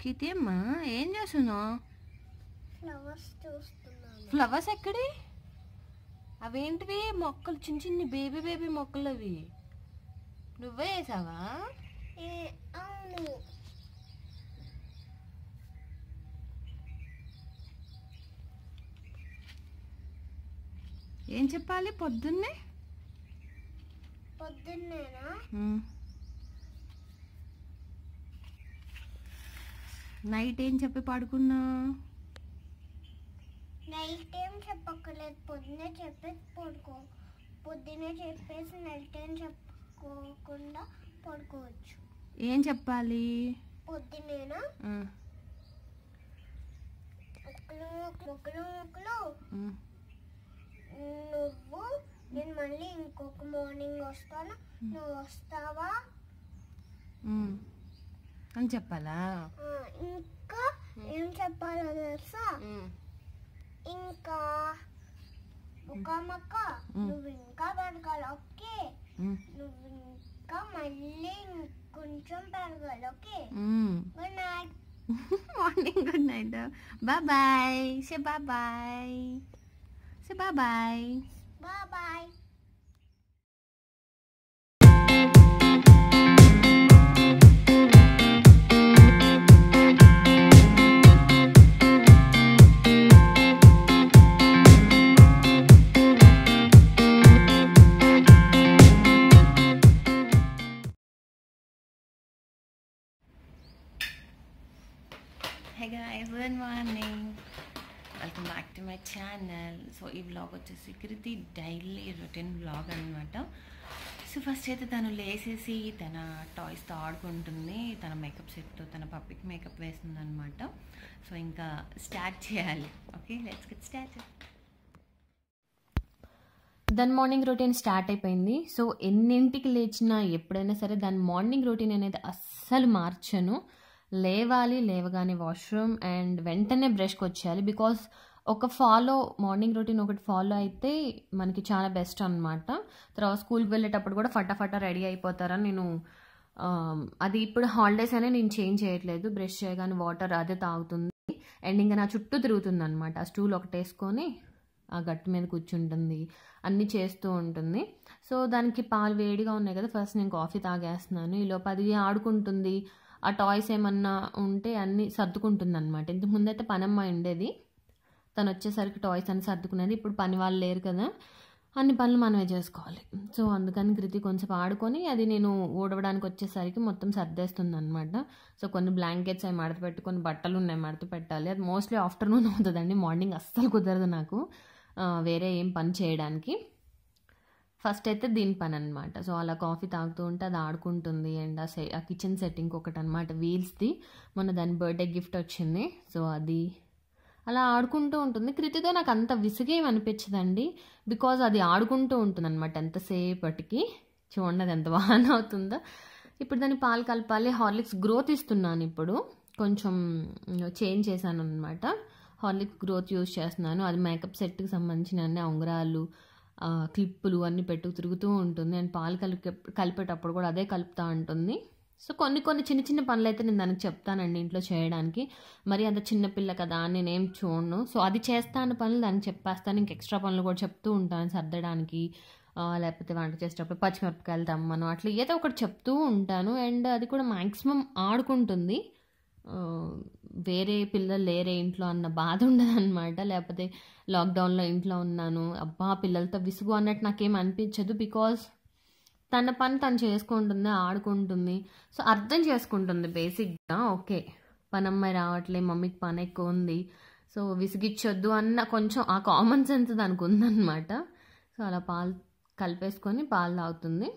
కితి అమ్మా ఏం చేస్తున్నావు ఫ్లవర్స్ చూస్తున్నాను ఫ్లవర్స్ ఎక్కడి అవేంటివి మొక్కలు చిన్న చిన్న బేబీ బేబీ మొక్కలు అవి నువ్వే వేసావా ఏ, అవును ఏం చెప్పాలి పొద్దున్నే పొద్దున్నేనా నైట్ ఏం చెప్పి పడుకున్నా నైట్ ఏం చెప్పక్కర్లేదు పొద్దున్నే చెప్పేసి పడుకో పొద్దున్నే చెప్పేసి నైట్ ఏం చెప్పుకోకుండా పడుకోవచ్చు ఏం చెప్పాలి పొద్దున్నేనా ఆ, ముక్కలు ముక్కలు ముక్కలు ఉమ్, నువ్వు నేను మళ్ళీ ఇంకొక మార్నింగ్ వస్తాను నువ్వు వస్తావా ఉమ్. అని చెప్పాలా ఆ, ఇంకా ఏం చెప్పాలో తెలుసా ఉమ్, ఇంకా ఒక మొక్క మ్. నువ్వు ఇంకా పెరగాలి ఓకే ఉమ్, నువ్వు ఇంకా మళ్ళీ కొంచెం పెరగాలి okay um. Good night morning good night bye bye say bye bye say bye bye bye bye hey guys good morning welcome back to my channel so ఈ బ్లాగ్ వచ్చేసి కృతి డైలీ రొటీన్ బ్లాగ్ అనమాట so first అయితే తను లేసేసి తన టాయ్స్తో ఆడుకుంటుంది తన makeup సెట్తో తన పప్పికి makeup వేస్తుంది అనమాట సో ఇంకా స్టార్ట్ చేయాలి ఓకే లెట్స్ గెట్ స్టార్ట్ దాని మార్నింగ్ రొటీన్ స్టార్ట్ అయిపోయింది సో ఎన్నింటికి లేచినా ఎప్పుడైనా సరే దాని మార్నింగ్ రొటీన్ అనేది అస్సలు మార్చను లేవాలి లేవగానే వాష్రూమ్ అండ్ వెంటనే బ్రష్కి వచ్చేయాలి బికాస్ ఒక ఫాలో మార్నింగ్ రొటీన్ ఒకటి ఫాలో అయితే మనకి చాలా బెస్ట్ అనమాట తర్వాత స్కూల్కి వెళ్ళేటప్పుడు కూడా ఫటాఫటా రెడీ అయిపోతారని నేను ఆ, అది ఇప్పుడు హాలిడేస్ అనే నేను చేంజ్ చేయట్లేదు బ్రష్ చేయగానే వాటర్ అదే తాగుతుంది అండ్ ఇంకా నా చుట్టూ తిరుగుతుంది అనమాట ఆ స్టూల్ ఒకటి వేసుకొని ఆ గట్టు మీద కూర్చుంటుంది అన్నీ చేస్తూ ఉంటుంది సో దానికి పాలు వేడిగా ఉన్నాయి కదా ఫస్ట్ నేను కాఫీ తాగేస్తున్నాను ఈలోపు అది ఆడుకుంటుంది ఆ టాయ్స్ ఏమన్నా ఉంటే అన్నీ సర్దుకుంటుంది అనమాట ఇంతకు ముందైతే పనమ్మాయి ఉండేది తను వచ్చేసరికి టాయ్స్ అన్ని సర్దుకునేది ఇప్పుడు పని వాళ్ళు లేరు కదా అన్ని పనులు మనమే చేసుకోవాలి సో అందుకని కృతి కొంచెం ఆడుకొని అది నేను ఊడవడానికి వచ్చేసరికి మొత్తం సర్దేస్తుంది అనమాట సో కొన్ని బ్లాంకెట్స్ అవి మడత పెట్టి కొన్ని బట్టలు ఉన్నాయి మడత పెట్టాలి అది మోస్ట్లీ ఆఫ్టర్నూన్ అవుతుందండి మార్నింగ్ అస్సలు కుదరదు నాకు ఆ, వేరే ఏం పని చేయడానికి ఫస్ట్ అయితే దీని పని అనమాట సో అలా కాఫీ తాగుతూ ఉంటే అది ఆడుకుంటుంది అండ్ ఆ సె ఆ కిచెన్ సెట్టింగ్ ఒకటి అనమాట వీల్స్ది మొన్న దాని బర్త్డే గిఫ్ట్ వచ్చింది సో అది అలా ఆడుకుంటూ ఉంటుంది కృతితో నాకు అంత విసుగేం అనిపించదండి బికాజ్ అది ఆడుకుంటూ ఉంటుంది అనమాట ఎంతసేపటికి చూడండి అది ఎంత బాగా అవుతుందో ఇప్పుడు దాన్ని పాలు కలపాలి హార్లిక్స్ గ్రోత్ ఇస్తున్నాను ఇప్పుడు కొంచెం చేంజ్ చేశాను అనమాట హార్లిక్స్ గ్రోత్ యూజ్ చేస్తున్నాను అది మేకప్ సెట్కి సంబంధించిన అన్ని ఉంగరాలు ఆ, క్లిప్పులు అన్నీ పెట్టు తిరుగుతూ ఉంటుంది అండ్ పాలు కలిపే కలిపేటప్పుడు కూడా అదే కలుపుతూ ఉంటుంది సో కొన్ని కొన్ని చిన్న చిన్న పనులు అయితే నేను దానికి చెప్తానండి ఇంట్లో చేయడానికి మరి అంత చిన్న పిల్ల కదా అని నేనేం చూడను సో అది చేస్తాను పనులు దానికి చెప్పేస్తాను ఇంక ఎక్స్ట్రా పనులు కూడా చెప్తూ ఉంటాను సర్దడానికి ఆ, లేకపోతే వంట చేసేటప్పుడు పచ్చిమిరపకాయలు తమ్మను అట్లా ఏదో ఒకటి చెప్తూ ఉంటాను అండ్ అది కూడా మ్యాక్సిమం ఆడుకుంటుంది ఆ, వేరే పిల్లలు లేరే ఇంట్లో అన్న బాధ ఉండదన్నమాట లేకపోతే లాక్డౌన్లో ఇంట్లో ఉన్నాను అబ్బా పిల్లలతో విసుగు అన్నట్టు నాకేం అనిపించదు బికాజ్ తన పని తను చేసుకుంటుంది ఆడుకుంటుంది సో అర్థం చేసుకుంటుంది బేసిక్గా ఓకే పనమ్మాయి రావట్లే మమ్మీకి పని ఎక్కువ ఉంది సో విసిగిచ్చొద్దు అన్న కొంచెం ఆ కామన్ సెన్స్ దానికి ఉందన్నమాట సో అలా పాలు కలిపేసుకొని పాలు తాగుతుంది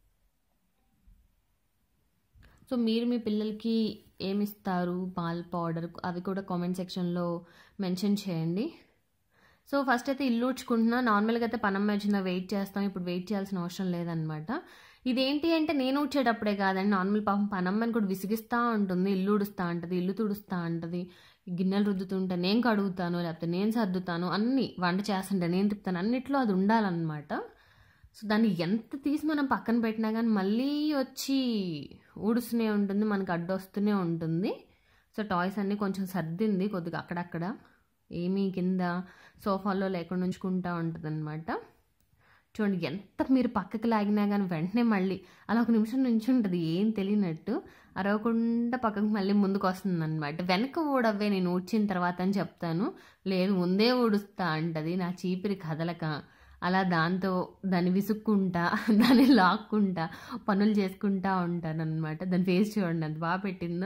సో మీరు మీ పిల్లలకి ఏమి ఇస్తారు పాల్ పౌడర్ అవి కూడా కామెంట్ సెక్షన్లో మెన్షన్ చేయండి సో ఫస్ట్ అయితే ఇల్లు ఊడ్చుకుంటున్నా నార్మల్గా అయితే పనం వచ్చిందా వెయిట్ చేస్తాం ఇప్పుడు వెయిట్ చేయాల్సిన అవసరం లేదనమాట ఇదేంటి అంటే నేను ఊడ్చేటప్పుడే కాదండి నార్మల్ పాపం పనమ్మని కూడా విసిగిస్తూ ఉంటుంది ఇల్లు ఊడుస్తూ ఉంటుంది ఇల్లు తుడుస్తూ ఉంటుంది గిన్నెలు రుద్దుతుంటే నేను కడుగుతాను లేకపోతే నేను సర్దుతాను అన్నీ వంట చేస్తుంటే నేను తిప్పుతాను అన్నిట్లో అది ఉండాలన్నమాట సో దాన్ని ఎంత తీసి మనం పక్కన పెట్టినా కానీ మళ్ళీ వచ్చి ఊడుస్తూనే ఉంటుంది మనకు అడ్డొస్తూనే ఉంటుంది సో టాయ్స్ అన్నీ కొంచెం సర్దింది కొద్దిగా అక్కడక్కడ ఏమీ కింద సోఫాలో లేకుండా ఉంచుకుంటా ఉంటుంది అనమాట చూడండి ఎంత మీరు పక్కకి లాగినా కానీ వెంటనే మళ్ళీ అలా ఒక నిమిషం నుంచి ఉంటుంది ఏం తెలియనట్టు అరవకుండా పక్కకు మళ్ళీ ముందుకు వస్తుంది అనమాట వెనక ఊడవ్వే నేను ఊడ్చిన తర్వాత అని చెప్తాను లేదు ముందే ఊడుస్తా అంటది నా చీపిరి కదలక అలా దాంతో దాన్ని విసుక్కుంటా దాన్ని లాక్కుంటా పనులు చేసుకుంటా ఉంటాను అనమాట దాని ఫేస్ చూడండి అంత బాగా పెట్టిందో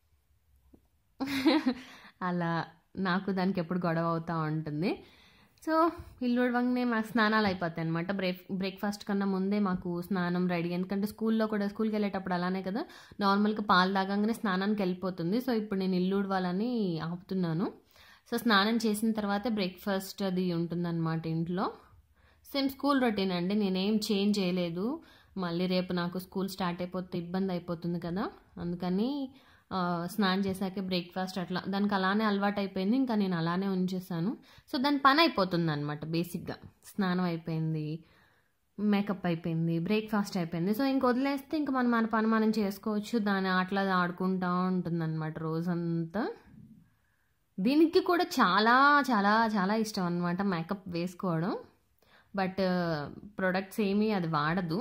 అలా నాకు దానికి ఎప్పుడు గొడవ అవుతూ ఉంటుంది సో ఇల్లు ఉడవంగానే మాకు స్నానాలు అయిపోతాయి అనమాట బ్రేక్ బ్రేక్ఫాస్ట్ కన్నా ముందే మాకు స్నానం రెడీ ఎందుకంటే స్కూల్లో కూడా స్కూల్కి వెళ్ళేటప్పుడు అలానే కదా నార్మల్గా పాలు తాగంగానే స్నానానికి వెళ్ళిపోతుంది సో ఇప్పుడు నేను ఇల్లు ఉడవాలని ఆపుతున్నాను సో స్నానం చేసిన తర్వాత బ్రేక్ఫాస్ట్ అది ఉంటుందన్నమాట ఇంట్లో సేమ్ స్కూల్ రొటీన్ అండి నేనేం చేంజ్ చేయలేదు మళ్ళీ రేపు నాకు స్కూల్ స్టార్ట్ అయిపోతే ఇబ్బంది అయిపోతుంది కదా అందుకని ఆ, స్నానం చేశాకే బ్రేక్ఫాస్ట్ అట్లా దానికి అలానే అలవాటు అయిపోయింది ఇంకా నేను అలానే ఉంచేసాను సో దాని పని అయిపోతుంది అనమాట బేసిక్గా స్నానం అయిపోయింది మేకప్ అయిపోయింది బ్రేక్ఫాస్ట్ అయిపోయింది సో ఇంక వదిలేస్తే ఇంకా మనం మన పని మనం చేసుకోవచ్చు దాని ఆటలా ఆడుకుంటూ ఉంటుంది అనమాట రోజంతా దీనికి కూడా చాలా చాలా చాలా ఇష్టం అనమాట మేకప్ వేసుకోవడం బట్ ప్రొడక్ట్స్ ఏమీ అది వాడదు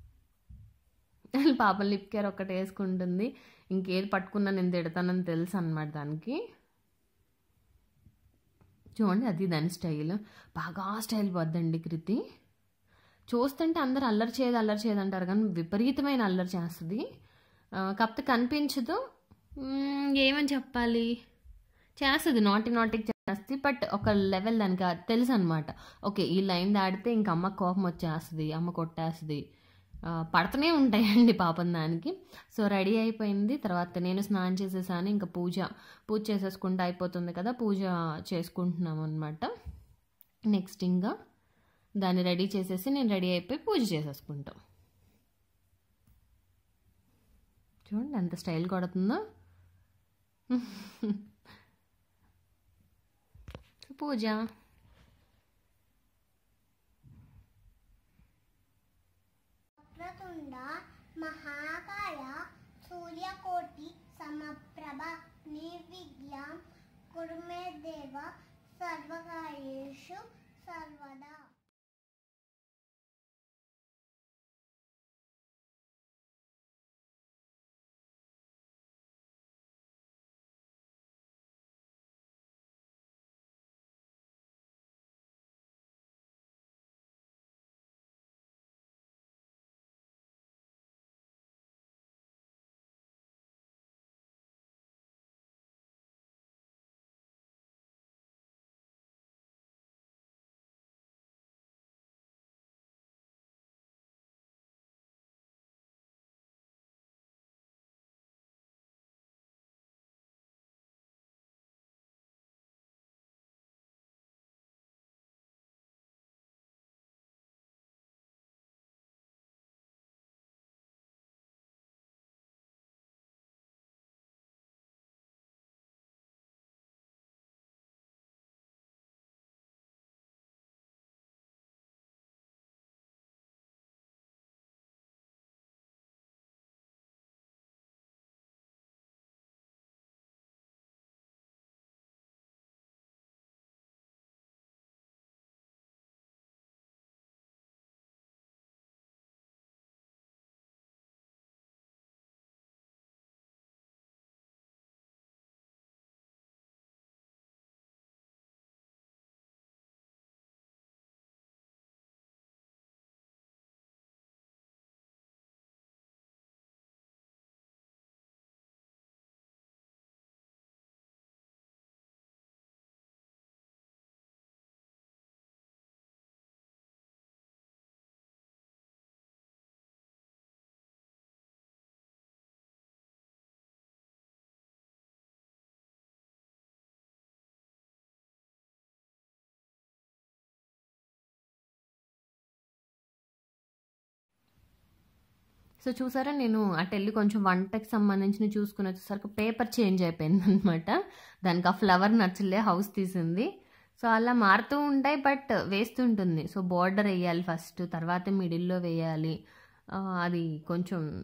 పాప లిప్ కేర్ ఒక్కటి వేసుకుంటుంది ఇంకేది పట్టుకున్నా నేను తిడతానని తెలుసు అనమాట దానికి చూడండి అది దాని స్టైల్ బాగా స్టైల్ వద్దండి కృతి చూస్తుంటే అందరు అల్లరి చేయదు అల్లరి చేయదు అంటారు కానీ విపరీతమైన అల్లరి చేస్తుంది ఆ, కాకపోతే కనిపించదు మ్మ్, ఏమని చెప్పాలి చేస్తుంది నాటి నాటికి చేస్తుంది బట్ ఒక లెవెల్ దానికి అది తెలుసు అనమాట ఓకే ఈ లైన్ దాడితే ఇంక అమ్మ కోపం వచ్చేస్తుంది అమ్మ కొట్టేస్తుంది ఆ, పడుతూనే ఉంటాయండి పాపం దానికి సో రెడీ అయిపోయింది తర్వాత నేను స్నానం చేసేసాను ఇంకా పూజ పూజ చేసేసుకుంటే అయిపోతుంది కదా పూజ చేసుకుంటున్నాం అనమాట నెక్స్ట్ ఇంకా దాన్ని రెడీ చేసేసి నేను రెడీ అయిపోయి పూజ చేసేసుకుంటాం చూడండి ఎంత స్టైల్ కొడుతుందో పూజ వక్రతుండ మహాకాయ సూర్యకోటి సమప్రభ నిర్విఘ్నం కురు మే దేవ సర్వకార్యేషు సర్వదా సో చూసారా నేను అటు వెళ్ళి కొంచెం వంటకి సంబంధించిన చూసుకుని వచ్చేసరికి పేపర్ చేంజ్ అయిపోయింది అనమాట దానికి ఆ ఫ్లవర్ నచ్చలే హౌస్ తీసింది సో అలా మారుతూ ఉంటాయి బట్ వేస్తుంటుంది సో బార్డర్ వేయాలి ఫస్ట్ తర్వాత మిడిల్లో వేయాలి ఆ, అది కొంచెం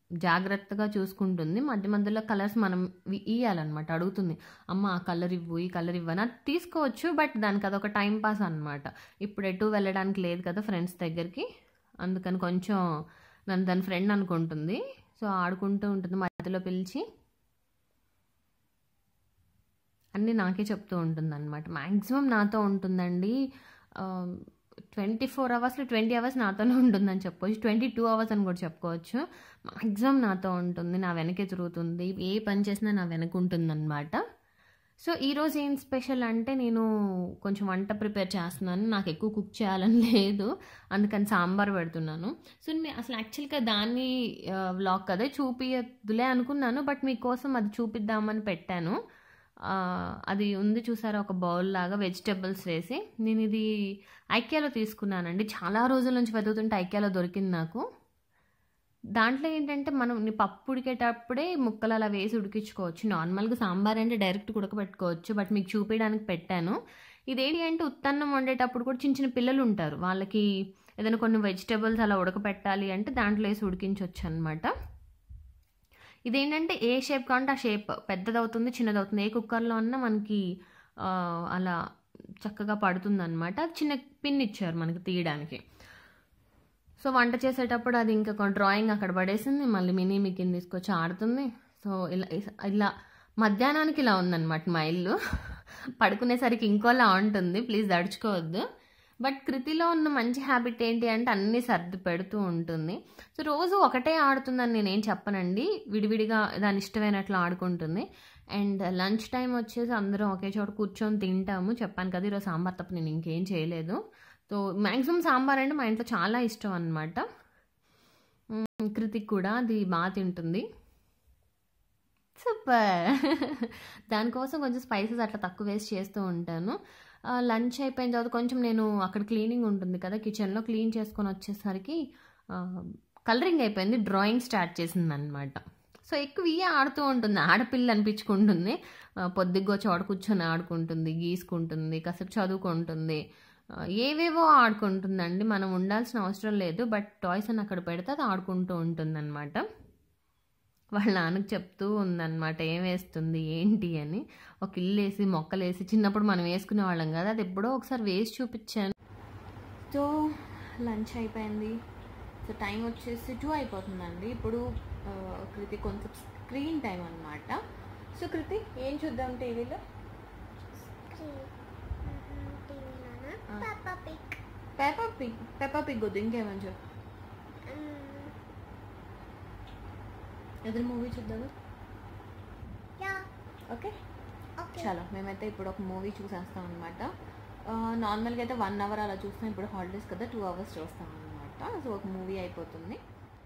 జాగ్రత్తగా చూసుకుంటుంది మధ్య మధ్యలో కలర్స్ మనం వి- ఇయ్యాలన్నమాట అడుగుతుంది అమ్మ ఆ కలర్ ఇవ్వు ఈ కలర్ ఇవ్వని అది తీసుకోవచ్చు బట్ దానికి అదొక టైం పాస్ అనమాట ఇప్పుడు ఎటు వెళ్ళడానికి లేదు కదా ఫ్రెండ్స్ దగ్గరికి అందుకని కొంచెం నన్ను దాని ఫ్రెండ్ అనుకుంటుంది సో ఆడుకుంటూ ఉంటుంది మధ్యలో పిలిచి అన్నీ నాకే చెప్తూ ఉంటుంది అనమాట మ్యాక్సిమం నాతో ఉంటుందండి ట్వంటీ ఫోర్ అవర్స్లో ట్వంటీ అవర్స్ నాతోనే ఉంటుందని చెప్పుకోవచ్చు ట్వంటీ టూ అవర్స్ అని కూడా చెప్పుకోవచ్చు మ్యాక్సిమం నాతో ఉంటుంది నా వెనకే తిరుగుతుంది ఏ పని చేసినా నా వెనక ఉంటుందన్నమాట సో ఈరోజు ఏం స్పెషల్ అంటే నేను కొంచెం వంట ప్రిపేర్ చేస్తున్నాను నాకు ఎక్కువ కుక్ చేయాలని లేదు అందుకని సాంబార్ పెడుతున్నాను సో నేను అసలు యాక్చువల్గా దాన్ని వ్లాగ్ కదా చూపియద్దులే అనుకున్నాను బట్ మీకోసం అది చూపిద్దామని పెట్టాను ఆ, అది ఉంది చూసారా ఒక బౌల్ లాగా వెజిటేబుల్స్ వేసి నేను ఇది ఐక్యాలో తీసుకున్నానండి చాలా రోజుల నుంచి వెతుకుతుంటే ఐక్యాలో దొరికింది నాకు దాంట్లో ఏంటంటే మనం నీ పప్పు ఉడికేటప్పుడే ముక్కలు అలా వేసి ఉడికించుకోవచ్చు నార్మల్గా సాంబార్ అంటే డైరెక్ట్ ఉడకబెట్టుకోవచ్చు బట్ మీకు చూపించడానికి పెట్టాను ఇదేంటి అంటే ఉత్తన్నం వండేటప్పుడు కూడా చిన్న చిన్న పిల్లలు ఉంటారు వాళ్ళకి ఏదైనా కొన్ని వెజిటేబుల్స్ అలా ఉడకపెట్టాలి అంటే దాంట్లో వేసి ఉడికించవచ్చు అనమాట ఇదేంటంటే ఏ షేప్ కావాలంటే ఆ షేప్ పెద్దది అవుతుంది చిన్నది అవుతుంది ఏ కుక్కర్లో అన్నా మనకి ఆ, అలా చక్కగా పడుతుంది అనమాట చిన్న పిన్ ఇచ్చారు మనకి తీయడానికి సో వంట చేసేటప్పుడు అది ఇంకా డ్రాయింగ్ అక్కడ పడేసింది మళ్ళీ మినీ మికిని తీసుకొచ్చి ఆడుతుంది సో ఇలా ఇలా మధ్యాహ్నానికి ఇలా ఉందన్నమాట మా ఇల్లు పడుకునేసరికి ఇంకోలా ఉంటుంది ప్లీజ్ దడుచుకోవద్దు బట్ కృతిలో ఉన్న మంచి హ్యాబిట్ ఏంటి అంటే అన్నీ సర్ది పెడుతూ ఉంటుంది సో రోజు ఒకటే ఆడుతుందని నేనేం చెప్పనండి విడివిడిగా దాని ఇష్టమైనట్లు ఆడుకుంటుంది అండ్ లంచ్ టైం వచ్చేసి అందరం ఒకే చోట కూర్చొని తింటాము చెప్పాను కదా ఈరోజు సాంబార్ తప్ప నేను ఇంకేం చేయలేదు సో మ్యాక్సిమం సాంబార్ అంటే మా ఇంట్లో చాలా ఇష్టం అనమాట కృతిక్ కూడా అది బాగా తింటుంది సూపర్ దానికోసం కొంచెం స్పైసెస్ అట్లా తక్కువ వేసి చేస్తూ ఉంటాను లంచ్ అయిపోయిన తర్వాత కొంచెం నేను అక్కడ క్లీనింగ్ ఉంటుంది కదా కిచెన్లో క్లీన్ చేసుకొని వచ్చేసరికి కలరింగ్ అయిపోయింది డ్రాయింగ్ స్టార్ట్ చేసింది అనమాట సో ఎక్కువ ఇవే ఆడుతూ ఉంటుంది ఆడపిల్ల అనిపించుకుంటుంది ఆ, పొద్దుగ్గో చోట కూర్చొని ఆడుకుంటుంది గీసుకుంటుంది కాసేపు చదువుకుంటుంది ఆ, ఏవేవో ఆడుకుంటుందండి మనం ఉండాల్సిన అవసరం లేదు బట్ టాయ్స్ అని అక్కడ పెడితే అది ఆడుకుంటూ ఉంటుందన్నమాట వాళ్ళ నాన్నకు చెప్తూ ఉందన్నమాట ఏం వేస్తుంది ఏంటి అని ఒక ఇల్లు వేసి మొక్కలు వేసి చిన్నప్పుడు మనం వేసుకునే వాళ్ళం కదా అది ఎప్పుడో ఒకసారి వేసి చూపించాను సో లంచ్ అయిపోయింది సో టైం వచ్చేసి టూ అయిపోతుందండి ఇప్పుడు ఆ, కృతి కొంచెం స్క్రీన్ టైం అనమాట సో కృతి ఏం చూద్దాం టీవీలో టీవీలోనా ఆ. పాపా పిక్ పెప్పా పిగ్ పెప్పా పిగ్ వద్దు ఇంకేమని చెప్పు ఎదురు మూవీ చూద్దాము యా ఓకే ఓకే చాలా మేమైతే ఇప్పుడు ఒక మూవీ చూసేస్తాం అనమాట నార్మల్గా అయితే వన్ అవర్ అలా చూస్తాం ఇప్పుడు హాలిడేస్ కదా టూ అవర్స్ చూస్తాం అనమాట సో ఒక మూవీ అయిపోతుంది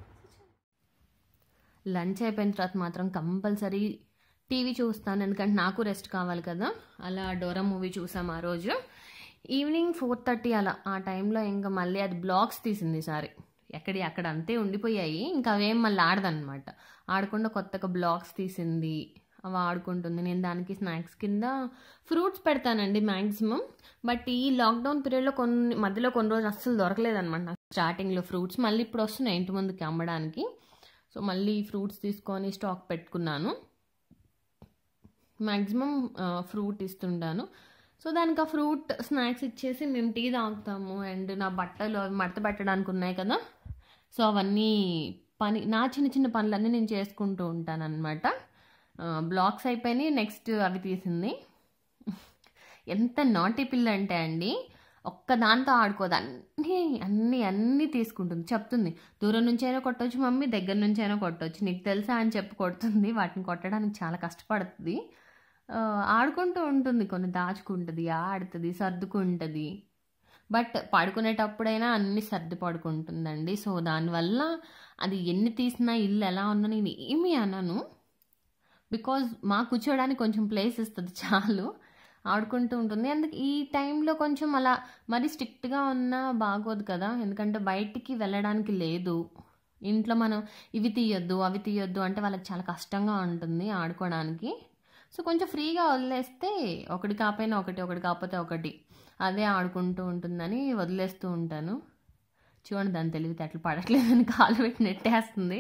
లంచ్ అయిపోయిన తర్వాత మాత్రం కంపల్సరీ టీవీ చూస్తాను ఎందుకంటే నాకు రెస్ట్ కావాలి కదా అలా డోరా మూవీ చూసాం ఆ రోజు ఈవినింగ్ ఫోర్ థర్టీ అలా ఆ టైంలో ఇంకా మళ్ళీ అది బ్లాగ్స్ తీసింది ఈసారి ఎక్కడి అక్కడ అంతే ఉండిపోయాయి ఇంకా అవేం మళ్ళీ ఆడదనమాట ఆడకుండా కొత్తగా బ్లాగ్స్ తీసింది అవి ఆడుకుంటుంది నేను దానికి స్నాక్స్ కింద ఫ్రూట్స్ పెడతానండి మ్యాక్సిమం బట్ ఈ లాక్డౌన్ పీరియడ్లో కొన్ని మధ్యలో కొన్ని రోజులు అస్సలు దొరకలేదన్నమాట నాకు స్టార్టింగ్లో ఫ్రూట్స్ మళ్ళీ ఇప్పుడు వస్తున్నాయి ఇంటి ముందుకి అమ్మడానికి సో మళ్ళీ ఫ్రూట్స్ తీసుకొని స్టాక్ పెట్టుకున్నాను మ్యాక్సిమం ఫ్రూట్ ఇస్తుంటాను సో దానికి ఆ ఫ్రూట్ స్నాక్స్ ఇచ్చేసి మేము టీ తాగుతాము అండ్ నా బట్టలు అవి మడత పెట్టడానికి ఉన్నాయి కదా సో అవన్నీ పని నా చిన్న చిన్న పనులన్నీ నేను చేసుకుంటూ ఉంటాను అనమాట బ్లాక్స్ అయిపోయినాయి నెక్స్ట్ అవి తీసింది ఎంత నాటి పిల్ల అంటే అండి ఒక్క దాంతో ఆడుకోదు అన్నీ అన్నీ అన్నీ తీసుకుంటుంది చెప్తుంది దూరం నుంచి అయినా కొట్టొచ్చు మమ్మీ దగ్గర నుంచి అయినా కొట్టొచ్చు నీకు తెలుసా అని చెప్పి కొడుతుంది వాటిని కొట్టడానికి చాలా కష్టపడుతుంది ఆ, ఆడుకుంటూ ఉంటుంది కొన్ని దాచుకుంటుంది ఆడుతుంది సర్దుకుంటుంది బట్ పడుకునేటప్పుడైనా అన్ని సర్ది పడుకుంటుందండి సో దానివల్ల అది ఎన్ని తీసినా ఇల్లు ఎలా ఉన్నా నేను ఏమీ అనను బికాజ్ మా కూర్చోడానికి కొంచెం ప్లేస్ ఇస్తుంది చాలు ఆడుకుంటూ ఉంటుంది అందుకే ఈ టైంలో కొంచెం అలా మరి స్ట్రిక్ట్గా ఉన్నా బాగోదు కదా ఎందుకంటే బయటికి వెళ్ళడానికి లేదు ఇంట్లో మనం ఇవి తీయొద్దు అవి తీయొద్దు అంటే వాళ్ళకి చాలా కష్టంగా ఉంటుంది ఆడుకోవడానికి సో కొంచెం ఫ్రీగా వదిలేస్తే ఒకటి కాకపోయినా ఒకటి ఒకటి కాకపోతే ఒకటి అదే ఆడుకుంటూ ఉంటుందని వదిలేస్తూ ఉంటాను చూడండి దాని తెలివితే అట్లా పడట్లేదని కాలు పెట్టి నెట్టేస్తుంది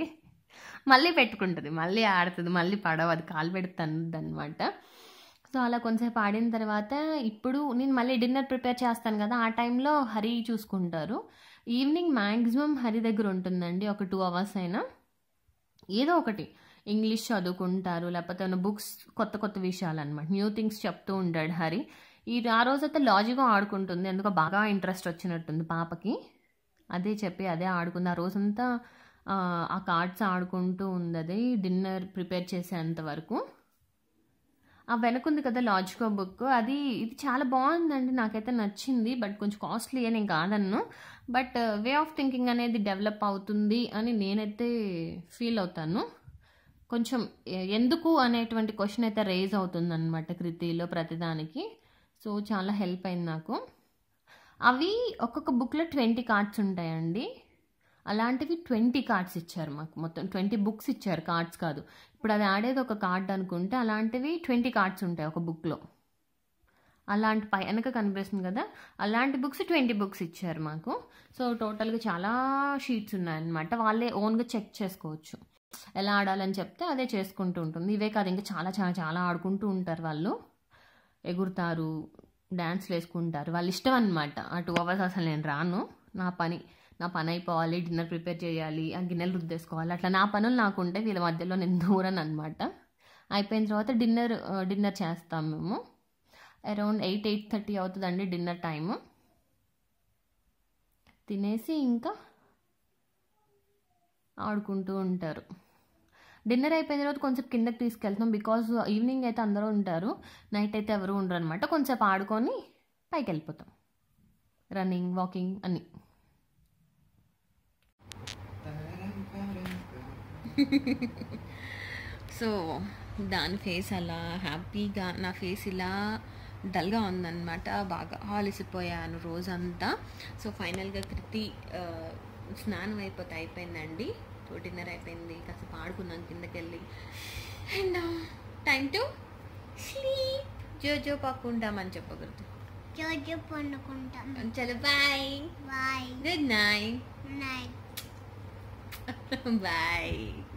మళ్ళీ పెట్టుకుంటుంది మళ్ళీ ఆడుతుంది మళ్ళీ పడవ అది కాలు పెడుతుంది అనమాట సో అలా కొంచెంసేపు ఆడిన తర్వాత ఇప్పుడు నేను మళ్ళీ డిన్నర్ ప్రిపేర్ చేస్తాను కదా ఆ టైంలో హరి చూసుకుంటారు ఈవినింగ్ మ్యాక్సిమం హరి దగ్గర ఉంటుందండి ఒక టూ అవర్స్ అయినా ఏదో ఒకటి ఇంగ్లీష్ చదువుకుంటారు లేకపోతే ఏమైనా బుక్స్ కొత్త కొత్త విషయాలు అనమాట న్యూ థింగ్స్ చెప్తూ ఉంటాడు హరి ఈ ఆ రోజైతే లాజిక్గా ఆడుకుంటుంది ఎందుకో బాగా ఇంట్రెస్ట్ వచ్చినట్టుంది పాపకి అదే చెప్పి అదే ఆడుకుంది ఆ రోజంతా ఆ, ఆ కార్డ్స్ ఆడుకుంటూ ఉంది అది డిన్నర్ ప్రిపేర్ చేసేంత వరకు ఆ వెనకుంది కదా లాజికో బుక్ అది ఇది చాలా బాగుందండి నాకైతే నచ్చింది బట్ కొంచెం కాస్ట్లీ అని కాదన్ను బట్ వే ఆఫ్ థింకింగ్ అనేది డెవలప్ అవుతుంది అని నేనైతే ఫీల్ అవుతాను కొంచెం ఎ- ఎందుకు అనేటువంటి క్వశ్చన్ అయితే రేజ్ అవుతుంది అనమాట కృతిలో ప్రతిదానికి సో చాలా హెల్ప్ అయింది నాకు అవి ఒక్కొక్క బుక్లో ట్వంటీ కార్డ్స్ ఉంటాయండి అలాంటివి ట్వంటీ కార్డ్స్ ఇచ్చారు మాకు మొత్తం ట్వంటీ బుక్స్ ఇచ్చారు కార్డ్స్ కాదు ఇప్పుడు అది ఆడేది ఒక కార్డ్ అనుకుంటే అలాంటివి ట్వంటీ కార్డ్స్ ఉంటాయి ఒక బుక్లో అలాంటి పై వెనక కనిపిస్తుంది కదా అలాంటి బుక్స్ ట్వంటీ బుక్స్ ఇచ్చారు మాకు సో టోటల్గా చాలా షీట్స్ ఉన్నాయన్నమాట వాళ్ళే ఓన్గా చెక్ చేసుకోవచ్చు ఎలా ఆడాలని చెప్తే అదే చేసుకుంటూ ఉంటుంది ఇవే కాదు ఇంకా చాలా చాలా చాలా ఆడుకుంటూ ఉంటారు వాళ్ళు ఎగురుతారు డ్యాన్స్లు వేసుకుంటారు వాళ్ళ ఇష్టం అనమాట ఆ టూ అవర్స్ అసలు నేను రాను నా పని నా పని అయిపోవాలి డిన్నర్ ప్రిపేర్ చేయాలి ఆ గిన్నెలు రుద్దేసుకోవాలి అట్లా నా పనులు నాకు ఉంటాయి వీళ్ళ మధ్యలో నేను దూరను అనమాట అయిపోయిన తర్వాత డిన్నర్ డిన్నర్ చేస్తాం మేము అరౌండ్ ఎయిట్ ఎయిట్ థర్టీ అవుతుందండి డిన్నర్ టైము తినేసి ఇంకా ఆడుకుంటూ ఉంటారు డిన్నర్ అయిపోయిన తర్వాత కొంచెం కిందకి తీసుకెళ్తాం బికాజ్ ఈవినింగ్ అయితే అందరూ ఉంటారు నైట్ అయితే ఎవరు ఉండరు అనమాట కొంచెం ఆడుకొని పైకి వెళ్ళిపోతాం రన్నింగ్ వాకింగ్ అన్నీ సో దాని ఫేస్ అలా హ్యాపీగా నా ఫేస్ ఇలా డల్గా ఉందన్నమాట బాగా హాలిసిపోయాను రోజంతా సో ఫైనల్గా కృతి ఆ, స్నానం అయిపోతే అయిపోయిందండి సో డిన్నర్ అయిపోయింది కాసేపు ఆడుకున్నాం కిందకి వెళ్ళి అండ్ టైం టు స్లీప్ జో జో పక్కుంటామని చెప్పకూడదు జోజు పండుకుంటాం చలో bye bye good night night bye